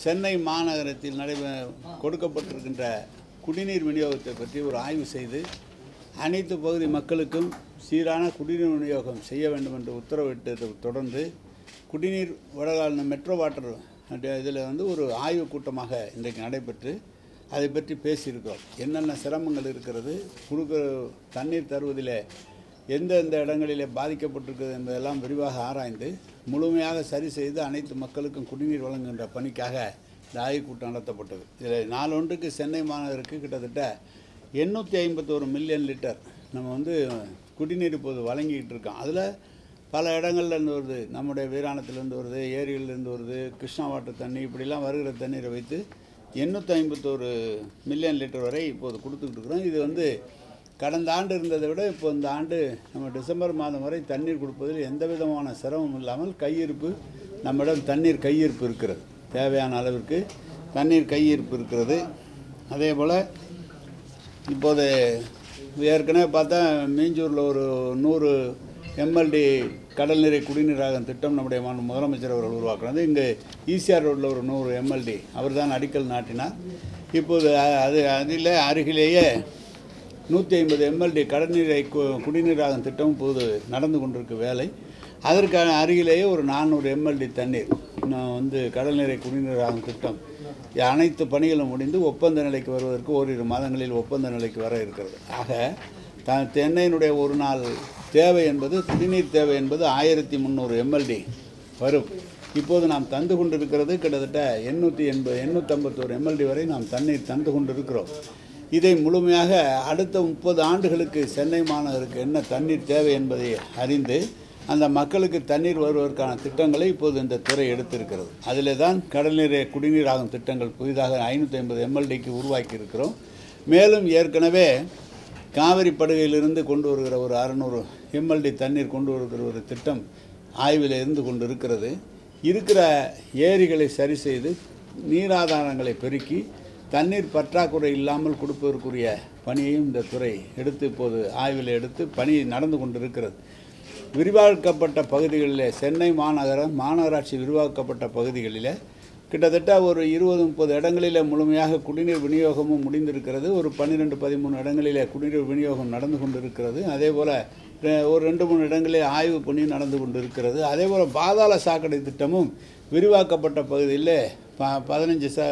சென்னை மாநகரத்தில் நடைபெ கொடுக்கப்பட்டிருக்கின்ற குடிநீர் விநியோகத்தை பற்றி ஒரு ஆய்வு செய்து அனைத்து பகுதி மக்களுக்கும் சீரான குடிநீர் விநியோகம் செய்ய வேண்டும் என்று உத்தரவிட்டதை தொடர்ந்து குடிநீர் வடகால மெட்ரோ வாட்டர் இதில் வந்து ஒரு ஆய்வுக் கூட்டமாக இன்றைக்கு நடைபெற்று அதை பற்றி பேசியிருக்கிறோம் என்னென்ன சிரமங்கள் இருக்கிறது கொடுக்குற தண்ணீர் தருவதில் எந்தெந்த இடங்களிலே பாதிக்கப்பட்டிருக்கிறது என்பதெல்லாம் விரிவாக ஆராய்ந்து முழுமையாக சரி செய்து அனைத்து மக்களுக்கும் குடிநீர் வழங்குகின்ற பணிக்காக இந்த ஆய்வுக் கூட்டம் நடத்தப்பட்டது இதில் நாளொன்றுக்கு சென்னை மாநகருக்கு கிட்டத்தட்ட எண்ணூற்றி ஐம்பத்தோரு மில்லியன் லிட்டர் நம்ம வந்து குடிநீர் இப்போது வழங்கிக்கிட்டு இருக்கோம் அதில் பல இடங்கள்ல இருந்து வருது நம்முடைய வீராணத்துலேருந்து வருது ஏரியிலேருந்து வருது கிருஷ்ணா வாட்டர் தண்ணி இப்படிலாம் வருகிற தண்ணீரை வைத்து எண்ணூற்றி ஐம்பத்தோரு மில்லியன் லிட்டர் வரை இப்போது கொடுத்துக்கிட்டு இருக்கிறோம் இது வந்து கடந்த ஆண்டு இருந்ததை விட இப்போ இந்த ஆண்டு நம்ம டிசம்பர் மாதம் வரை தண்ணீர் கொடுப்பதில் எந்த விதமான சிரமம் இல்லாமல் கையிருப்பு நம்மிடம் தண்ணீர் கையிருப்பு இருக்கிறது தேவையான அளவிற்கு தண்ணீர் கையிருப்பு இருக்கிறது அதே போல் இப்போது ஏற்கனவே பார்த்தா மீஞ்சூரில் ஒரு நூறு எம்எல்டி கடல்நீரை குடிநீராகும் திட்டம் நம்முடைய மாண்பு முதலமைச்சர் அவர்கள் உருவாக்குனது இங்கே ஈசிஆர் ரோட்டில் ஒரு நூறு எம்எல்டி அவர் தான் அடிக்கல் நாட்டினார் இப்போது அ- அது அதில் அருகிலேயே நூற்றி ஐம்பது எம்எல்டி கடல்நீரை கு- குடிநீராகும் திட்டம் இப்போது நடந்து கொண்டிருக்கு வேலை அதற்கான அருகிலேயே ஒரு நானூறு எம்எல்டி தண்ணீர் நான் வந்து கடல்நீரை குடிநீராகும் திட்டம் அனைத்து பணிகளும் முடிந்து ஒப்பந்த நிலைக்கு வருவதற்கு ஓரிரு மாதங்களில் ஒப்பந்த நிலைக்கு வர இருக்கிறது ஆக த தென்னையினுடைய ஒரு நாள் தேவை என்பது குடிநீர் தேவை என்பது ஆயிரத்தி முந்நூறு எம்எல்டி வரும் இப்போது நாம் தந்து கொண்டிருக்கிறது கிட்டத்தட்ட எண்ணூற்றி எண்பது எண்ணூற்றம்பத்தோரு எம்எல்டி வரை நாம் தண்ணீர் தந்து கொண்டிருக்கிறோம் இதை முழுமையாக அடுத்த முப்பது ஆண்டுகளுக்கு சென்னை மாநகருக்கு என்ன தண்ணீர் தேவை என்பதை அறிந்து அந்த மக்களுக்கு தண்ணீர் வருவதற்கான திட்டங்களை இப்போது இந்த துறை எடுத்திருக்கிறது அதில் தான் கடல்நீரை குடிநீராகும் திட்டங்கள் புதிதாக ஐநூற்றி ஐம்பது எம்எல்டிக்கு உருவாக்கி இருக்கிறோம் மேலும் ஏற்கனவே காவிரி படுகையிலிருந்து கொண்டு வருகிற ஒரு அறநூறு எம்எல்டி தண்ணீர் கொண்டு வருகிற ஒரு திட்டம் ஆய்வில் இருந்து கொண்டு இருக்கிறது இருக்கிற ஏரிகளை சரி செய்து நீராதாரங்களை பெருக்கி தண்ணீர் பற்றாக்குறை இல்லாமல் கொடுப்பதற்குரிய பணியையும் இந்த துறை எடுத்து இப்போது ஆய்வில் எடுத்து பணி நடந்து கொண்டிருக்கிறது விரிவாக்கப்பட்ட பகுதிகளிலே சென்னை மாநகரம் மாநகராட்சி விரிவாக்கப்பட்ட பகுதிகளிலே கிட்டத்தட்ட ஒரு இருபது முப்பது இடங்களிலே முழுமையாக குடிநீர் விநியோகமும் முடிந்திருக்கிறது ஒரு பன்னிரெண்டு பதிமூணு இடங்களிலே குடிநீர் விநியோகம் நடந்து கொண்டிருக்கிறது அதே போல் ஒரு ரெண்டு மூணு இடங்களில் ஆய்வு பணி நடந்து கொண்டிருக்கிறது அதே போல் பாதாள சாக்கடை திட்டமும் விரிவாக்கப்பட்ட பகுதியில் ப பதினஞ்சு ச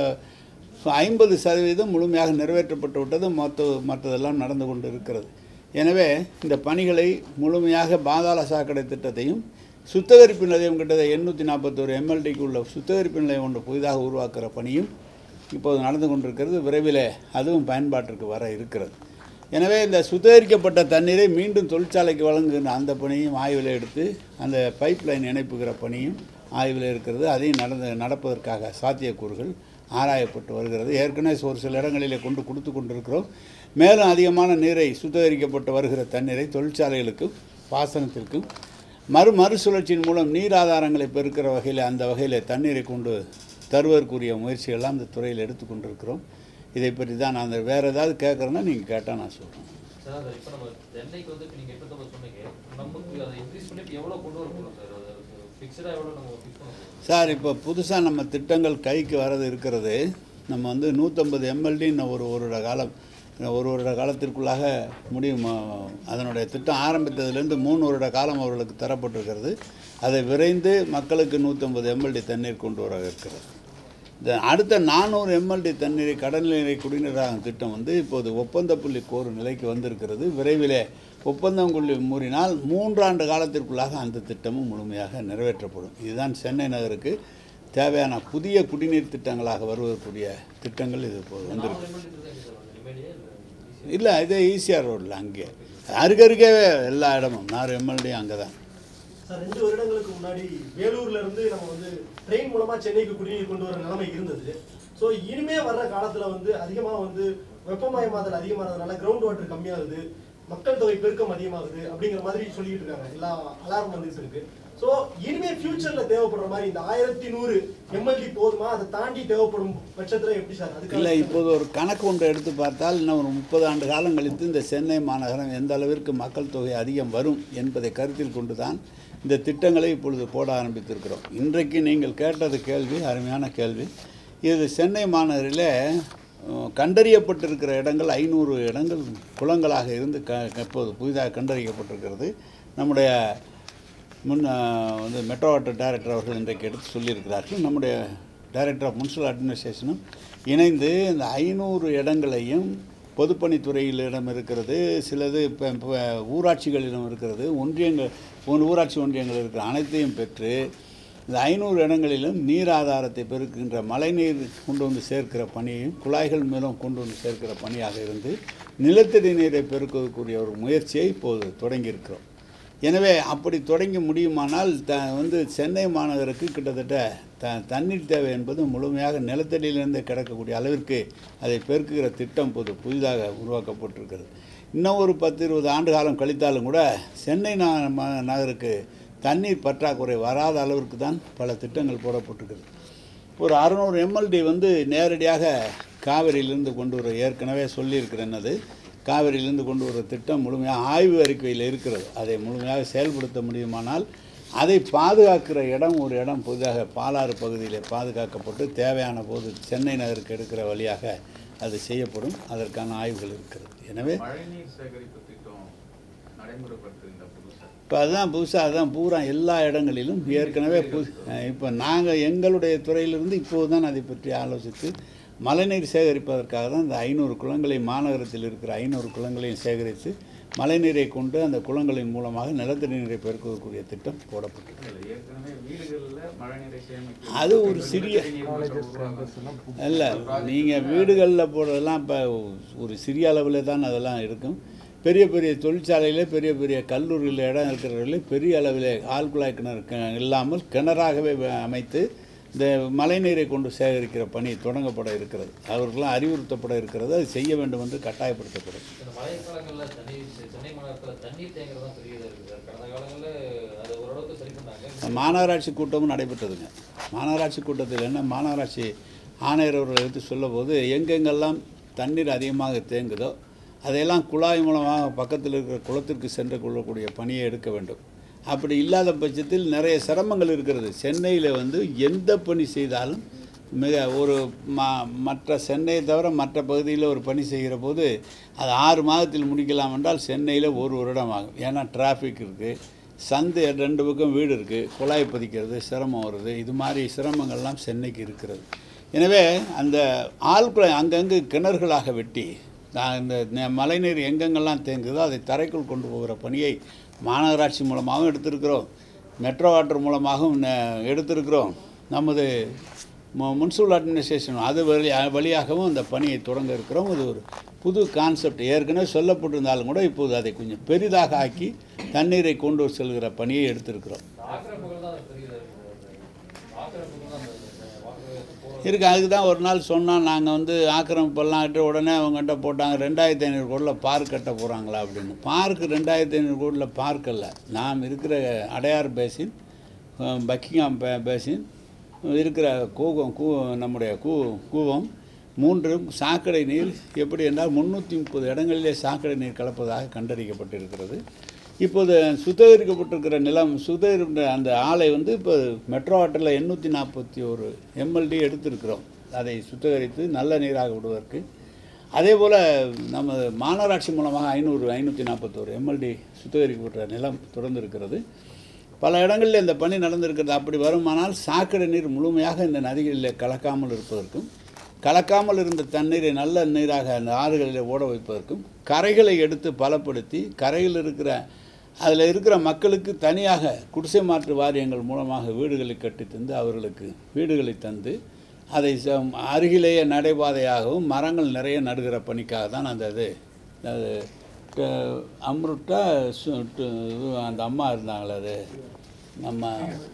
ஐம்பது சதவீதம் முழுமையாக நிறைவேற்றப்பட்டு விட்டது மற்ற மற்றதெல்லாம் நடந்து கொண்டு இருக்கிறது எனவே இந்த பணிகளை முழுமையாக பாதாள சாக்கடை திட்டத்தையும் சுத்திகரிப்பு நிலையம் கிட்டத்தட்ட எண்ணூற்றி நாற்பத்தோரு எம்எல்டிக்கு உள்ள சுத்திகரிப்பு நிலையம் ஒன்று புதிதாக உருவாக்குற பணியும் இப்போது நடந்து கொண்டிருக்கிறது விரைவில் அதுவும் பயன்பாட்டிற்கு வர இருக்கிறது எனவே இந்த சுத்திகரிக்கப்பட்ட தண்ணீரை மீண்டும் தொழிற்சாலைக்கு வழங்குகின்ற அந்த பணியும் ஆய்வில் எடுத்து அந்த பைப் லைன் இணைப்புகிற பணியும் ஆய்வில் இருக்கிறது அதையும் நடந்து நடப்பதற்காக சாத்தியக்கூறுகள் ஆராயப்பட்டு வருகிறது ஏற்கனவே ஒரு சில இடங்களிலே கொண்டு கொடுத்து கொண்டிருக்கிறோம் மேலும் அதிகமான நீரை சுத்திகரிக்கப்பட்டு வருகிற தண்ணீரை தொழிற்சாலைகளுக்கும் பாசனத்திற்கும் மறு மறுசுழற்சியின் மூலம் நீர் ஆதாரங்களை பெருக்கிற வகையில் அந்த வகையில் தண்ணீரை கொண்டு தருவதற்குரிய முயற்சிகள்லாம் இந்த துறையில் எடுத்து கொண்டிருக்கிறோம் இதை பற்றி தான் நான் வேறு ஏதாவது கேட்குறேன்னா நீங்கள் கேட்டால் நான் சொல்கிறேன் சார் அது இப்போ நம்ம சென்னைக்கு வந்து இப்போ நீங்கள் எப்போ சொன்னீங்க நமக்கு அதை இன்க்ரீஸ் பண்ணி இப்போ எவ்வளோ கொண்டு வர போகிறோம் சார் அது ஃபிக்ஸடாக எவ்வளோ நம்ம ஃபிக்ஸ் பண்ண போகிறோம் சார் இப்போ புதுசாக நம்ம திட்டங்கள் கைக்கு வரது இருக்கிறது நம்ம வந்து நூற்றம்பது எம்எல்டி இன்னும் ஒரு ஒரு வருட காலம் இன்னும் ஒரு வருட காலத்திற்குள்ளாக முடியும் அஹ், அதனுடைய திட்டம் ஆரம்பித்ததுலேருந்து மூணு வருட காலம் அவர்களுக்கு தரப்பட்டிருக்கிறது அதை விரைந்து மக்களுக்கு நூற்றம்பது எம்எல்டி தண்ணீர் கொண்டு வர இருக்கிறது இந்த அடுத்த நானூறு எம்எல்டி தண்ணீரை கடல்நீரை குடிநீராகும் திட்டம் வந்து இப்போது ஒப்பந்த புள்ளி கோரும் நிலைக்கு வந்திருக்கிறது விரைவிலே ஒப்பந்தம் புள்ளி மூறினால் மூன்றாண்டு காலத்திற்குள்ளாக அந்த திட்டமும் முழுமையாக நிறைவேற்றப்படும் இதுதான் சென்னை நகருக்கு தேவையான புதிய குடிநீர் திட்டங்களாக வருவதற்குரிய திட்டங்கள் இது இப்போது வந்திருக்கு இல்லை இதே ஈசிஆர் ரோட்டில் அங்கே அருகருகே எல்லா இடமும் நாலு எம்எல்டியும் அங்கே தான் சார் ரெண்டு வருடங்களுக்கு முன்னாடி வேலூர்ல இருந்து நம்ம வந்து ட்ரெயின் மூலமா சென்னைக்கு குடிநீர் கொண்டு வர நிலைமை இருந்தது ஸோ இனிமே வர்ற காலத்துல வந்து அதிகமா வந்து வெப்பமயமாதல் அதிகமானதுனால கிரவுண்ட் வாட்டர் கம்மியாகுது மக்கள் தொகை பெருக்கம் அதிகமாகுது அப்படிங்கிற மாதிரி சொல்லிட்டு இருக்காங்க எல்லா அலாரம் வந்துட்டு இருக்கு ஸோ இனிமே ஃபியூச்சர்ல தேவைப்படுற மாதிரி இந்த ஆயிரத்தி நூறு எம்எல்டி போதுமா அதை தாண்டி தேவைப்படும் பட்சத்துல எப்படி சார் அதுக்கு இல்லை இப்போது ஒரு கணக்கு ஒன்றை எடுத்து பார்த்தால் இன்னும் ஒரு முப்பது ஆண்டு காலம் கழித்து இந்த சென்னை மாநகரம் எந்த அளவிற்கு மக்கள் தொகை அதிகம் வரும் என்பதை கருத்தில் கொண்டு தான் இந்த திட்டங்களை இப்பொழுது போட ஆரம்பித்திருக்கிறோம் இன்றைக்கு நீங்கள் கேட்டது கேள்வி அருமையான கேள்வி இது சென்னை மாநகரில் அஹ், கண்டறியப்பட்டிருக்கிற இடங்கள் ஐநூறு இடங்கள் குளங்களாக இருந்து க இப்போது புதிதாக கண்டறியப்பட்டிருக்கிறது நம்முடைய முன் அஹ், வந்து மெட்ரோ வாட்டர் டைரக்டர் அவர்கள் இன்றைக்கு எடுத்து சொல்லியிருக்கிறார்கள் நம்முடைய டைரக்டர் ஆஃப் முனிசிபல் அட்மினிஸ்ட்ரேஷனும் இணைந்து இந்த ஐநூறு இடங்களையும் பொதுப்பணித்துறையிலிடம் இருக்கிறது சிலது இப்போ இப்போ ஊராட்சிகளிடம் இருக்கிறது ஒன்றியங்கள் ஒன் ஊராட்சி ஒன்றியங்கள் இருக்கிற அனைத்தையும் பெற்று இந்த ஐநூறு இடங்களிலும் நீர் ஆதாரத்தை பெருக்குகின்ற மழைநீர் கொண்டு வந்து சேர்க்கிற பணியையும் குழாய்கள் மூலம் கொண்டு வந்து சேர்க்கிற பணியாக இருந்து நிலத்தடி நீரை பெருக்குவதற்குரிய ஒரு முயற்சியை இப்போது தொடங்கியிருக்கிறோம் எனவே அப்படி தொடங்கி முடியுமானால் த வந்து சென்னை மாநகருக்கு கிட்டத்தட்ட த தண்ணீர் தேவை என்பது முழுமையாக நிலத்தடியிலிருந்து கிடக்கக்கூடிய அளவிற்கு அதை பெருக்குகிற திட்டம் இப்போது புதிதாக உருவாக்கப்பட்டிருக்கிறது இன்னும் ஒரு பத்து இருபது ஆண்டு காலம் கழித்தாலும் கூட சென்னை ந ம- நகருக்கு தண்ணீர் பற்றாக்குறை வராத அளவிற்கு தான் பல திட்டங்கள் போடப்பட்டிருக்கிறது ஒரு அறநூறு எம்எல்டி வந்து நேரடியாக காவிரியிலிருந்து கொண்டு வர ஏற்கனவே சொல்லியிருக்கிறேன் அது காவிரியிலிருந்து கொண்டு வர திட்டம் முழுமையாக ஆய்வு அறிக்கையில் இருக்கிறது அதை முழுமையாக செயல்படுத்த முடியுமானால் அதை பாதுகாக்கிற இடம் ஒரு இடம் புதிதாக பாலாறு பகுதியிலே பாதுகாக்கப்பட்டு தேவையான போது சென்னை நகருக்கு எடுக்கிற வழியாக அது செய்யப்படும் அதற்கான ஆய்வுகள் இருக்கிறது எனவே மழைநீர் சேகரிப்பு திட்டம் நடைமுறைப்படுத்துகின்ற புதுசா இப்போ அதுதான் புதுசாக அதுதான் பூரா எல்லா இடங்களிலும் ஏற்கனவே பு இப்போ நாங்கள் எங்களுடைய துறையிலிருந்து இப்போது தான் அதை பற்றி ஆலோசித்து மழைநீர் சேகரிப்பதற்காக தான் இந்த ஐநூறு குளங்களை மாநகரத்தில் இருக்கிற ஐநூறு குளங்களையும் சேகரித்து மழைநீரை கொண்டு அந்த குளங்களின் மூலமாக நிலத்தடி நீரை பெருக்குவதற்குரிய திட்டம் போடப்பட்டிருக்கு இல்ல, ஏற்கனவே வீடுகள்ல மழைநீரை சேமிக்க அது ஒரு சிறிய- இல்லை நீங்கள் வீடுகளில் போடுறதெல்லாம் இப்போ ஒரு சிறிய அளவில் தான் அதெல்லாம் இருக்கும் பெரிய பெரிய தொழிற்சாலையில் பெரிய பெரிய கல்லூரியில் இடம் இருக்கிறவர்களே பெரிய அளவில் ஆழ்குழாய் கிணறு க- இல்லாமல் கிணறாகவே வ- அமைத்து இந்த மழைநீரை கொண்டு சேகரிக்கிற பணி தொடங்கப்பட இருக்கிறது அவர்களாம் அறிவுறுத்தப்பட இருக்கிறது அது செய்ய வேண்டும் என்று கட்டாயப்படுத்தப்படும் இந்த மழை காலங்கள்ல தண்ணீர் செ- சென்னை மாநகரத்துல தண்ணீர் தேங்குறது தான் பெரிய இதா இருக்குது சார் கடந்த காலங்களில் அதை ஓரளவுக்கு சரி பண்ணாங்க மாநகராட்சி கூட்டமும் நடைபெற்றதுங்க மாநகராட்சி கூட்டத்தில் என்ன மாநகராட்சி ஆணையர் அவர்கள் எடுத்து சொல்லும்போது எங்கெங்கெல்லாம் தண்ணீர் அதிகமாக தேங்குதோ அதையெல்லாம் குழாய் மூலமாக பக்கத்தில் இருக்கிற குளத்திற்கு சென்று கொள்ளக்கூடிய பணியை எடுக்க வேண்டும் அப்படி இல்லாத பட்சத்தில் நிறைய சிரமங்கள் இருக்கிறது சென்னையில் வந்து எந்த பணி செய்தாலும் மிக ஒரு ம மற்ற சென்னையை தவிர மற்ற பகுதியில் ஒரு பணி செய்கிற போது அது ஆறு மாதத்தில் முடிக்கலாம் என்றால் சென்னையில் ஒரு வருடம் ஆகும் ஏன்னா டிராஃபிக் இருக்குது சந்து ரெண்டு பக்கம் வீடு இருக்குது குழாய் பதிக்கிறது சிரமம் வருது இது மாதிரி சிரமங்கள்லாம் சென்னைக்கு இருக்கிறது எனவே அந்த ஆழ்குழாய் அங்கங்கு கிணறுகளாக வெட்டி நான் இந்த நெ- மழைநீர் எங்கெங்கெல்லாம் தேங்குதோ அதை தரைக்குள் கொண்டு போகிற பணியை மாநகராட்சி மூலமாகவும் எடுத்திருக்கிறோம் மெட்ரோ வாட்டர் மூலமாகவும் நெ- எடுத்திருக்கிறோம் நமது மு- முனிசிபல் அட்மினிஸ்ட்ரேஷன் அது வழி வழியாகவும் இந்த பணியை தொடங்க இருக்கிறோம் இது ஒரு புது கான்செப்ட் ஏற்கனவே சொல்லப்பட்டிருந்தாலும் கூட இப்போது அதை கொஞ்சம் பெரிதாக ஆக்கி தண்ணீரை கொண்டு செல்கிற பணியை எடுத்திருக்கிறோம் இந்த ஆக்கிரமிப்புகள் தான் அது பெரிய இதா இருக்குது ஆக்கிரமிப்புகள் தான் அந்த வாக்கு போகிற இருக்கு அதுக்கு தான் ஒரு நாள் சொன்னால் நாங்கள் வந்து ஆக்கிரமிப்பெல்லாம் கிட்ட உடனே அவங்ககிட்ட போட்டாங்க ரெண்டாயிரத்தி ஐநூறு கோடியில் பார்க் கட்ட போகிறாங்களா அப்படின்னு பார்க் ரெண்டாயிரத்தி ஐநூறு கோடியில் பார்க் அல்ல நாம் இருக்கிற அடையார் பேசின் அஹ், பக்கிங்ஹாம் பே பேசின் இருக்கிற கூவம் கூ நம்முடைய கூ கூவம் மூன்று சாக்கடை நீர் எப்படி என்றால் முந்நூற்றி முப்பது இடங்களிலே சாக்கடை நீர் கலப்பதாக கண்டறியப்பட்டிருக்கிறது இப்போது சுத்திகரிக்கப்பட்டிருக்கிற நிலம் சுத்திகரிக்கிற அந்த ஆலை வந்து இப்போ மெட்ரோ வாட்டரில் எண்ணூற்றி நாற்பத்தி ஒரு எம்எல்டி எடுத்திருக்கிறோம் அதை சுத்திகரித்து நல்ல நீராக விடுவதற்கு அதே போல் நம்ம மாநகராட்சி மூலமாக ஐநூறு ஐநூற்றி நாற்பத்தோரு எம்எல்டி சுத்திகரிக்கப்பட்ட நிலம் தொடர்ந்து இருக்கிறது பல இடங்களில் இந்த பணி நடந்திருக்கிறது அப்படி வருமானால் சாக்கடை நீர் முழுமையாக இந்த நதிகளில் கலக்காமல் இருப்பதற்கும் கலக்காமல் இருந்த தண்ணீரை நல்ல நீராக அந்த ஆறுகளில் ஓட வைப்பதற்கும் கரைகளை எடுத்து பலப்படுத்தி கரையில் இருக்கிற அதில் இருக்கிற மக்களுக்கு தனியாக குடிசை மாற்று வாரியங்கள் மூலமாக வீடுகளை கட்டி தந்து அவர்களுக்கு வீடுகளை தந்து அதை ச- அருகிலேயே நடைபாதையாகவும் மரங்கள் நிறைய நடுகிற பணிக்காக தான் அந்த இது அது ட- அம்ருட்டா சு- டு- இது அந்த அம்மா இருந்தாங்களே அது நம்ம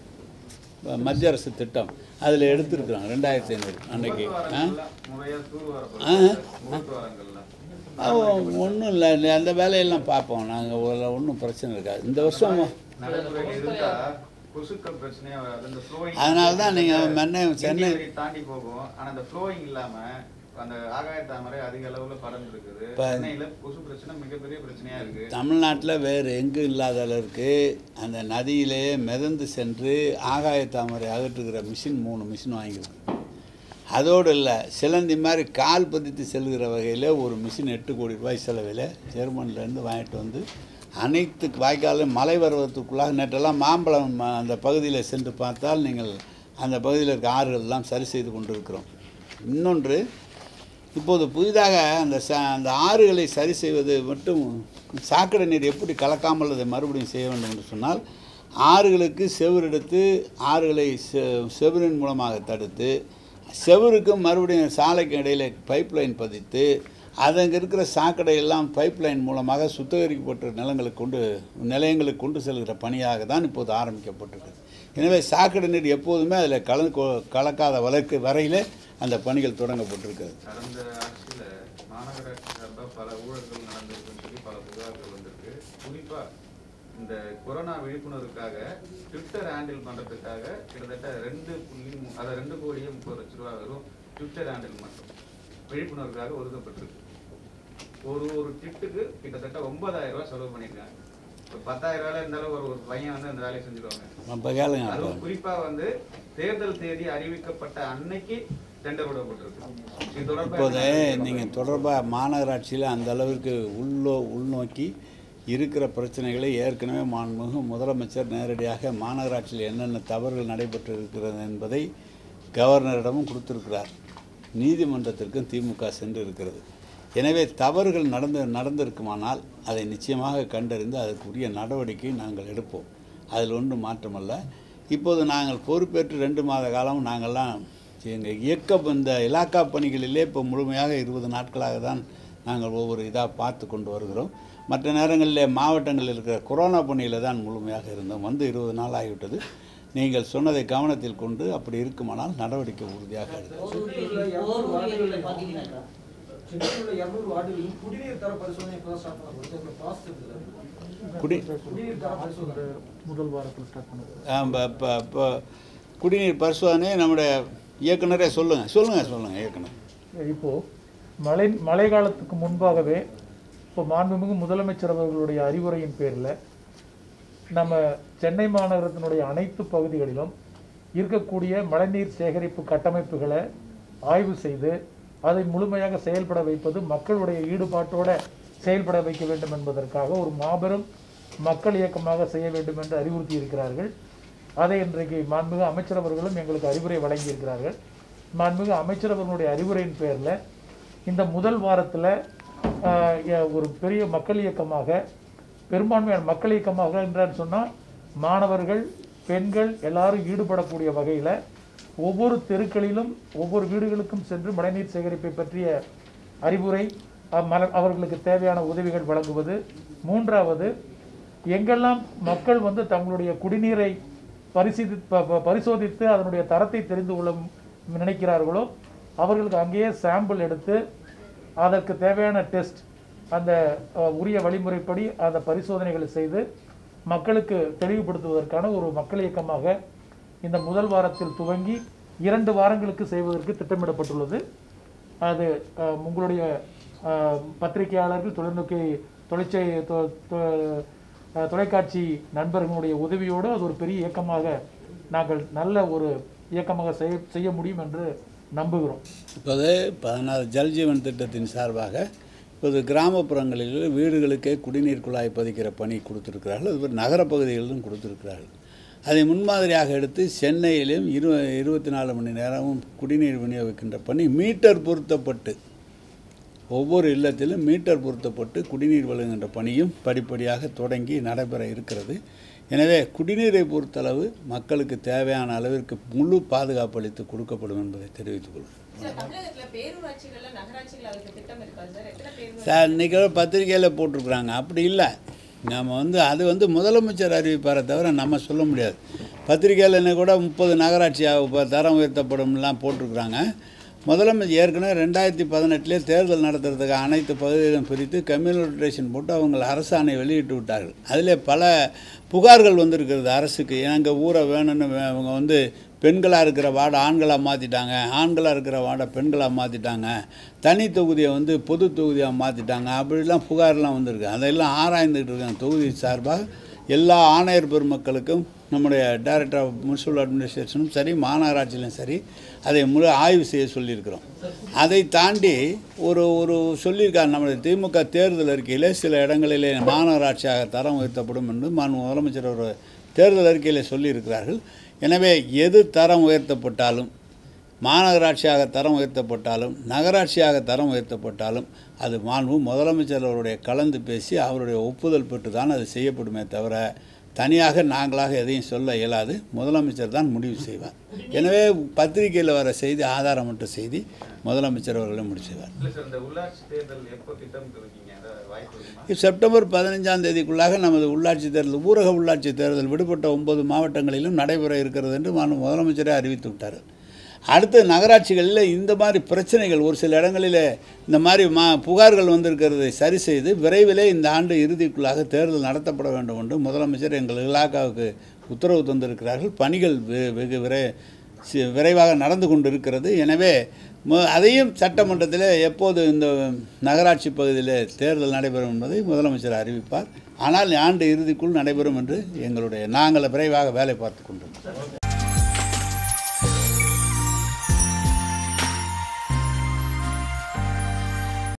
மத்திய அரசு திட்டம் அதில் எடுத்திருக்கிறோம் ரெண்டாயிரத்தி ஐநூறு அன்னைக்கு ஆ முறையா தூர் ஆ. வரங்கள்ல ஒன்றும் இல்லை அந்த வேலையெல்லாம் பார்ப்போம் நாங்கள் ஒன்றும் பிரச்சனை இருக்காது இந்த வருஷம் நடைமுறையில் இருந்தா கொசுக்கள் பிரச்சனையா வராது அந்த ஃப்ளோயிங் அதனால தான் நீங்கள் மென்னை சென்னை தாண்டி போகும் ஆனா அந்த ஃப்ளோயிங் இல்லாம அந்த ஆகாய தாமரை அதிக அளவுல படர்ந்து இருக்குது இப்ப- சென்னையில கொசு பிரச்சனை மிகப்பெரிய பிரச்சனையா இருக்கு தமிழ்நாட்டில் வேறு எங்கும் இல்லாத அளவுக்கு அந்த நதியிலே மிதந்து சென்று ஆகாய தாமரை அகற்றுகிற மிஷின் மூணு மிஷின் வாங்கியிருக்கு அதோடு இல்லை சிலந்தி மாதிரி கால் பதித்து செல்கிற வகையில் ஒரு மிஷின் எட்டு கோடி ரூபாய் செலவில் ஜெர்மனிலேருந்து வாங்கிட்டு வந்து அனைத்து வாய்க்காலும் மழை வருவதற்குள்ளாக நேற்றெல்லாம் மாம்பழம் ம- அந்த பகுதியில் சென்று பார்த்தால் நீங்கள் அந்த பகுதியில் இருக்க ஆறுகள் எல்லாம் சரி செய்து கொண்டிருக்கிறோம் இன்னொன்று இப்போது புதிதாக அந்த ச அந்த ஆறுகளை சரி செய்வது மட்டும் சாக்கடை நீர் எப்படி கலக்காமல் அதை மறுபடியும் செய்ய வேண்டும் என்று சொன்னால் ஆறுகளுக்கு செவுர் எடுத்து ஆறுகளை செ செவுரின் மூலமாக தடுத்து செவுருக்கும் மறுபடியும் சாலைக்கும் இடையில பைப் லைன் பதித்து அது அங்கே இருக்கிற சாக்கடை எல்லாம் பைப் லைன் மூலமாக சுத்திகரிக்கப்பட்ட நிலங்களுக்கு கொண்டு நிலையங்களுக்கு கொண்டு செல்கிற பணியாக தான் இப்போது ஆரம்பிக்கப்பட்டிருக்கிறது எனவே சாக்கடை நீர் எப்போதுமே அதில் கல கலக்காத வழக்கு வரையில் அந்த பணிகள் தொடங்கப்பட்டிருக்கிறது கடந்த ஆட்சியில மாநகராட்சி சார்பா பல ஊழல்கள் நடந்திருக்குன்னு சொல்லி பல புகார்கள் வந்திருக்கு குறிப்பா இந்த கொரோனா விழிப்புணர்வுக்காக ட்விட்டர் ஹேண்டில் பண்றதுக்காக கிட்டத்தட்ட ரெண்டு புள்ளி மூ- அதாவது ரெண்டு கோடியே முப்பது லட்ச ரூபா வரும் ட்விட்டர் ஹேண்டில் மட்டும் விழிப்புணர்வுக்காக ஒதுக்கப்பட்டிருக்கு ஒரு ஒரு ட்விட்டுக்கு கிட்டத்தட்ட ஒன்பதாயிரம் ரூபாய் செலவு பண்ணியிருக்காங்க இப்போ பத்தாயிரம் ரூபாயில இருந்தாலும் ஒரு ஒரு பையன் வந்து அந்த வேலையை செஞ்சுருவாங்க இப்போ கேளுங்க அதுவும் குறிப்பா வந்து தேர்தல் தேதி அறிவிக்கப்பட்ட அன்னைக்கு டெண்டர் விடப்பட்டிருக்கு இது தொடர்பா இப்போது என்ன நீங்கள் தொடர்பாக மாநகராட்சியில் அந்த அளவிற்கு உள்ளோ உள்நோக்கி இருக்கிற பிரச்சனைகளை ஏற்கனவே மாண்புமிகு முதலமைச்சர் நேரடியாக மாநகராட்சியில் என்னென்ன தவறுகள் நடைபெற்று இருக்கிறது என்பதை கவர்னரிடமும் கொடுத்திருக்கிறார் நீதிமன்றத்திற்கும் திமுக சென்று இருக்கிறது எனவே தவறுகள் நடந்து நடந்திருக்குமானால் அதை நிச்சயமாக கண்டறிந்து அதற்குரிய நடவடிக்கை நாங்கள் எடுப்போம் அதில் ஒன்றும் மாற்றமல்ல இப்போது நாங்கள் பொறுப்பேற்று ரெண்டு மாத காலம் நாங்கள்லாம் எங்கள் இயக்க இந்த இலாக்கா பணிகளிலே இப்போ முழுமையாக இருபது நாட்களாக தான் நாங்கள் ஒவ்வொரு இதாக பார்த்து கொண்டு வருகிறோம் மற்ற நேரங்களில் மாவட்டங்களில் இருக்கிற கொரோனா பணியில் தான் முழுமையாக இருந்தோம் வந்து இருபது நாள் ஆகிவிட்டது நீங்கள் சொன்னதை கவனத்தில் கொண்டு அப்படி இருக்குமானால் நடவடிக்கை உறுதியாக எடுக்கும் சென்னையில் இருநூறு வார்டுகளில் பார்த்தீங்கன்னாக்கா சென்னையில் உள்ள இருநூறு வார்டுகளில் குடிநீர் தர பரிசோதனை இப்பதான் ஸ்டார்ட் பண்ண போகுது இப்போ பாஸ் இருக்குது குடி குடிநீர் தர பரிசோதனை முதல் வாரத்தில் ஸ்டார்ட் பண்ணுவோம் ஆம், ப- ப- ப- குடிநீர் பரிசோதனை நம்முடைய இயக்குனரே சொல்லுங்கள் சொல்லுங்கள் சொல்லுங்கள் இயக்குனர் இப்போது மழை மழை காலத்துக்கு முன்பாகவே இப்போ மாண்புமிகு முதலமைச்சர் அவர்களுடைய அறிவுரையின் பேரில் நம்ம சென்னை மாநகரத்தினுடைய அனைத்து பகுதிகளிலும் இருக்கக்கூடிய மழைநீர் சேகரிப்பு கட்டமைப்புகளை ஆய்வு செய்து அதை முழுமையாக செயல்பட வைப்பது மக்களுடைய ஈடுபாட்டோட செயல்பட வைக்க வேண்டும் என்பதற்காக ஒரு மாபெரும் மக்கள் இயக்கமாக செய்ய வேண்டும் என்று அறிவுறுத்தி இருக்கிறார்கள் அதை இன்றைக்கு மாண்புமிகு அமைச்சர் அவர்களும் எங்களுக்கு அறிவுரை வழங்கியிருக்கிறார்கள் மாண்புமிகு அமைச்சர் அவர்களுடைய அறிவுரையின் பேரில் இந்த முதல் வாரத்தில் ஒரு பெரிய மக்கள் இயக்கமாக பெரும்பான்மையான மக்கள் இயக்கமாக என்றான்னு சொன்னால் மாணவர்கள் பெண்கள் எல்லாரும் ஈடுபடக்கூடிய வகையில் ஒவ்வொரு தெருக்களிலும் ஒவ்வொரு வீடுகளுக்கும் சென்று மழைநீர் சேகரிப்பை பற்றிய அறிவுரை அ- மல- அவர்களுக்கு தேவையான உதவிகள் வழங்குவது மூன்றாவது எங்கெல்லாம் மக்கள் வந்து தங்களுடைய குடிநீரை பரிசீலி ப- ப- பரிசோதித்து அதனுடைய தரத்தை தெரிந்து கொள்ள ம்- நினைக்கிறார்களோ அவர்களுக்கு அங்கேயே சாம்பிள் எடுத்து அதற்கு தேவையான டெஸ்ட் அந்த அ, உரிய வழிமுறைப்படி அந்த பரிசோதனைகளை செய்து மக்களுக்கு தெளிவுபடுத்துவதற்கான ஒரு மக்கள் இயக்கமாக இந்த முதல் வாரத்தில் துவங்கி இரண்டு வாரங்களுக்கு செய்வதற்கு திட்டமிடப்பட்டுள்ளது அது அஹ், உங்களுடைய அஹ், பத்திரிகையாளர்கள் தொலைநோக்கி தொலைச்சை தொ- தொ- அஹ், தொலைக்காட்சி நண்பர்களுடைய உதவியோடு அது ஒரு பெரிய இயக்கமாக நாங்கள் நல்ல ஒரு இயக்கமாக செய்ய செய்ய முடியும் என்று நம்புகிறோம் இப்போது பதினாறு ஜல்ஜீவன் திட்டத்தின் சார்பாக இப்போது கிராமப்புறங்களில் வீடுகளுக்கே குடிநீர் குழாய் பதிக்கிற பணி கொடுத்துருக்கிறார்கள் அதுபோல் நகரப்பகுதிகளிலும் கொடுத்துருக்கிறார்கள் அதை முன்மாதிரியாக எடுத்து சென்னையிலும் இரு இருபத்தி நாலு மணி நேரமும் குடிநீர் விநியோகிக்கின்ற பணி மீட்டர் பொருத்தப்பட்டு ஒவ்வொரு இல்லத்திலும் மீட்டர் பொருத்தப்பட்டு குடிநீர் வழங்குகின்ற பணியும் படிப்படியாக தொடங்கி நடைபெற இருக்கிறது எனவே குடிநீரை பொறுத்தளவு மக்களுக்கு தேவையான அளவிற்கு முழு பாதுகாப்பு அளித்து கொடுக்கப்படும் என்பதை தெரிவித்துக் கொள்கிறேன் சார் தமிழகத்துல பேரூராட்சிகள்ல நகராட்சிகள் அதுக்கு திட்டம் இருக்கா சார் எத்தனை பேர் சார் இன்றைக்கி பத்திரிக்கையில் போட்டிருக்குறாங்க அப்படி இல்லை நம்ம வந்து அது வந்து முதலமைச்சர் அறிவிப்பாரை தவிர நம்ம சொல்ல முடியாது பத்திரிக்கையில் என்ன கூட முப்பது நகராட்சி இப்போ தரம் உயர்த்தப்படும்லாம் போட்டிருக்கிறாங்க முதலமைச்சர் ஏற்கனவே ரெண்டாயிரத்தி பதினெட்டுலேயே தேர்தல் நடத்துறதுக்கு அனைத்து பகுதிகளும் பிரித்து கம்யூனிட்டேஷன் போட்டு அவங்க அரசாணை வெளியிட்டு விட்டார்கள் அதிலே பல புகார்கள் வந்திருக்கிறது அரசுக்கு எங்கள் ஊரை வேணும்னு வே- அவங்க வந்து பெண்களாக இருக்கிற வார்டை ஆண்களாக மாற்றிட்டாங்க ஆண்களாக இருக்கிற வார்டை பெண்களாக மாற்றிட்டாங்க தனி தொகுதியை வந்து பொது தொகுதியாக மாற்றிட்டாங்க அப்படிலாம் புகார்லாம் வந்திருக்கு அதையெல்லாம் ஆராய்ந்துக்கிட்டு இருக்காங்க தொகுதி சார்பாக எல்லா ஆணையர் பெருமக்களுக்கும் நம்முடைய டைரக்டர் ஆஃப் முனிசிபல் அட்மினிஸ்ட்ரேஷனும் சரி மாநகராட்சியிலும் சரி அதை முழு ஆய்வு செய்ய சொல்லியிருக்கிறோம் அதை தாண்டி ஒரு ஒரு சொல்லியிருக்காங்க நம்முடைய திமுக தேர்தல் அறிக்கையில் சில இடங்களிலே மாநகராட்சியாக தரம் உயர்த்தப்படும் என்று மாண்பு முதலமைச்சர் ஒரு தேர்தல் அறிக்கையில் சொல்லியிருக்கிறார்கள் எனவே எது தரம் உயர்த்தப்பட்டாலும் மாநகராட்சியாக தரம் உயர்த்தப்பட்டாலும் நகராட்சியாக தரம் உயர்த்தப்பட்டாலும் அது மாண்பு முதலமைச்சர் அவருடைய கலந்து பேசி அவருடைய ஒப்புதல் பெற்று தான் அது செய்யப்படுமே தவிர தனியாக நாங்களாக எதையும் சொல்ல இயலாது முதலமைச்சர் தான் முடிவு செய்வார் எனவே பத்திரிகையில் வர செய்தி ஆதாரமற்ற செய்தி முதலமைச்சர் அவர்களே முடிவு செய்வார் இல்ல சார் இந்த உள்ளாட்சி தேர்தல் எப்போ திட்டமிட்டு இருக்கீங்க அதாவது வாய்ப்பு இருக்குமா செப்டம்பர் பதினஞ்சாம் தேதிக்குள்ளாக நமது உள்ளாட்சி தேர்தல் ஊரக உள்ளாட்சி தேர்தல் விடுபட்ட ஒன்பது மாவட்டங்களிலும் நடைபெற இருக்கிறது என்று மாண்பு முதலமைச்சரே அறிவித்து விட்டார் அடுத்து நகராட்சிகளில் இந்த மாதிரி பிரச்சனைகள் ஒரு சில இடங்களில் இந்த மாதிரி மா புகார்கள் வந்திருக்கிறதை சரி செய்து விரைவிலே இந்த ஆண்டு இறுதிக்குள்ளாக தேர்தல் நடத்தப்பட வேண்டும் என்று முதலமைச்சர் எங்கள் இலாக்காவுக்கு உத்தரவு தந்திருக்கிறார்கள் பணிகள் வெ- வெகு விரை சி- விரைவாக நடந்து கொண்டிருக்கிறது எனவே மு- அதையும் சட்டமன்றத்தில் எப்போது இந்த நகராட்சி பகுதியில் தேர்தல் நடைபெறும் என்பதை முதலமைச்சர் அறிவிப்பார் ஆனால் ஆண்டு இறுதிக்குள் நடைபெறும் என்று எங்களுடைய நாங்கள் விரைவாக வேலை பார்த்து கொண்டிருக்கிறோம்